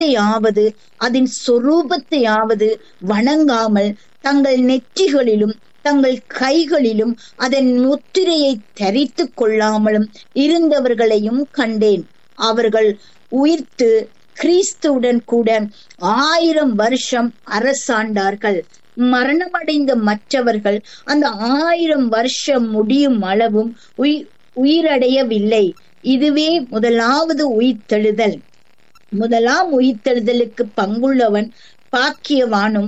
யாவது அதன் சொரூபத்தையாவது வணங்காமல் தங்கள் நெற்றிகளிலும் தங்கள் கைகளிலும் அதன் முத்திரையை தரித்து கொள்ளாமலும் இருந்தவர்களையும் கண்டேன் அவர்கள் உயிர்த்து கிறிஸ்துவுடன் கூட ஆயிரம் வருஷம் அரசாண்டார்கள் மரணமடைந்த மற்றவர்கள் அந்த ஆயிரம் வருஷம் முடியும் அளவும் உயிர் உயிரடையவில்லை இதுவே முதலாவது உயிர்த்தெழுதல் முதலாம் உயிர்த்தெழுதலுக்கு பங்குள்ளவன் பாக்கியவானும்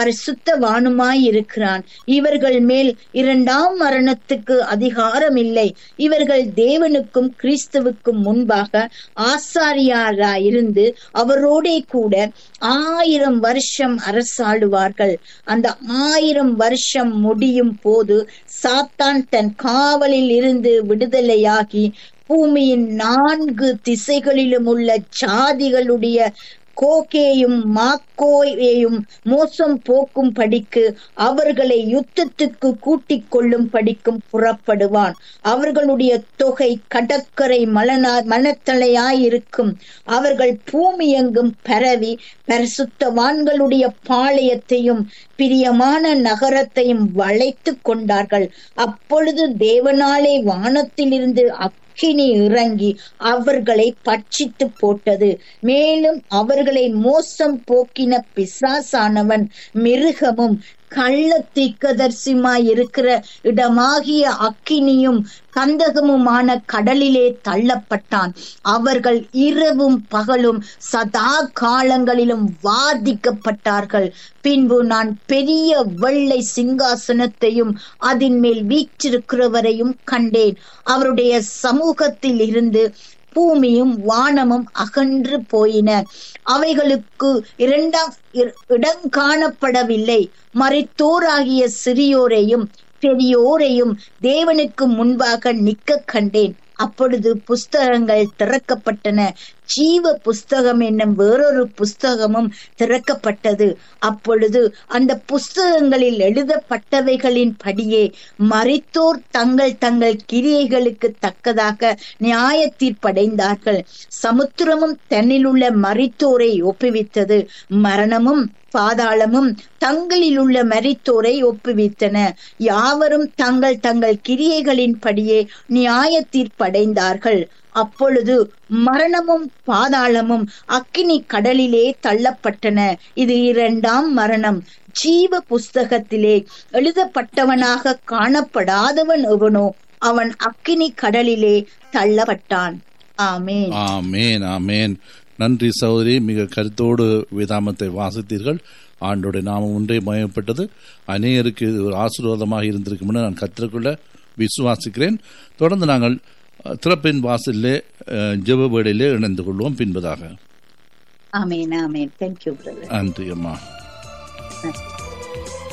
பரிசுத்தவானுமாயிருக்கிறான் இவர்கள் மேல் இரண்டாம் மரணத்துக்கு அதிகாரம் இல்லை இவர்கள் தேவனுக்கும் கிறிஸ்துவுக்கும் முன்பாக ஆசாரியாராயிருந்து அவரோடே கூட ஆயிரம் வருஷம் அரசாளுவார்கள் அந்த ஆயிரம் வருஷம் முடியும் போது சாத்தான் தன் காவலில் இருந்து விடுதலையாகி பூமியின் நான்கு திசைகளிலும் உள்ள ஜாதிகளுடைய கோகேயும் மாக்கோயையும் மோசம் போக்கும் படிக்கு அவர்களை யுத்தத்துக்கு கூட்டிக் கொள்ளும் படிக்கும் புறப்படுவான் அவர்களுடைய தொகை கடற்கரை மலனா மனத்தலையாயிருக்கும் அவர்கள் பூமி எங்கும் பரவி பரிசுத்தவான்களுடைய பாளையத்தையும் பிரியமான நகரத்தையும் வளைத்து கொண்டார்கள் அப்பொழுது தேவனாலே வானத்திலிருந்து அக்கினி இறங்கி அவர்களை பட்சித்து போட்டது மேலும் அவர்களை மோசம் போக்கின பிசாசானவன் மிருகமும் கள்ள தீக்கதர்சிமாய் இருக்கிற இடமாகிய அக்கினியும் கந்தகமுமான கடலிலே தள்ளப்பட்டான் அவர்கள் இரவும் பகலும் சதா காலங்களிலும் வாதிக்கப்பட்டார்கள் பின்பு நான் பெரிய வெள்ளை சிங்காசனத்தையும் அதன் மேல் வீற்றிருக்கிறவரையும் கண்டேன் அவருடைய சமூகத்தில் இருந்து பூமியும் வானமும் அகன்று போயின அவைகளுக்கு இரண்டாம் இடம் காணப்படவில்லை மறைத்தோராகிய சிறியோரையும் பெரியோரையும் தேவனுக்கு முன்பாக நிக்க கண்டேன் அப்பொழுது புஸ்தகங்கள் திறக்கப்பட்டன ஜீவ புஸ்தகம் என்னும் வேறொரு புஸ்தகமும் திறக்கப்பட்டது அப்பொழுது அந்த புஸ்தகங்களில் எழுதப்பட்டவைகளின் படியே மறித்தோர் தங்கள் தங்கள் கிரியைகளுக்கு தக்கதாக நியாய தீர்ப்படைந்தார்கள் சமுத்திரமும் தன்னிலுள்ள மறித்தோரை ஒப்புவித்தது மரணமும் பாதாளமும் தங்களில் உள்ள மரித்தோரை ஒப்புவித்தன யாவரும் தங்கள் தங்கள் கிரியைகளின் படியே நியாய தீர்ப்படைந்தார்கள் அப்பொழுது மரணமும் பாதாளமும் அக்கினி கடலிலே தள்ளப்பட்டன இது இரண்டாம் மரணம் ஜீவ புஸ்தகத்திலே எழுதப்பட்டவனாக காணப்படாதவன் எவனோ அவன் அக்கினி கடலிலே தள்ளப்பட்டான் ஆமேன் ஆமேன் ஆமேன் நன்றி சகோதரி மிக கருத்தோடு வேதாமத்தை வாசித்தீர்கள் ஆண்டோடைய நாமம் ஒன்றே மயப்பட்டது அநேகருக்கு இது ஒரு ஆசீர்வாதமாக இருந்திருக்கும் நான் கற்றுக்கொள்ள விசுவாசிக்கிறேன் தொடர்ந்து நாங்கள் திறப்பின் வாசலிலே ஜெப வேடையிலே இணைந்து கொள்வோம் பின்பதாக ஆமேன் ஆமேன் தேங்க்யூ நன்றி அம்மா பிரதர்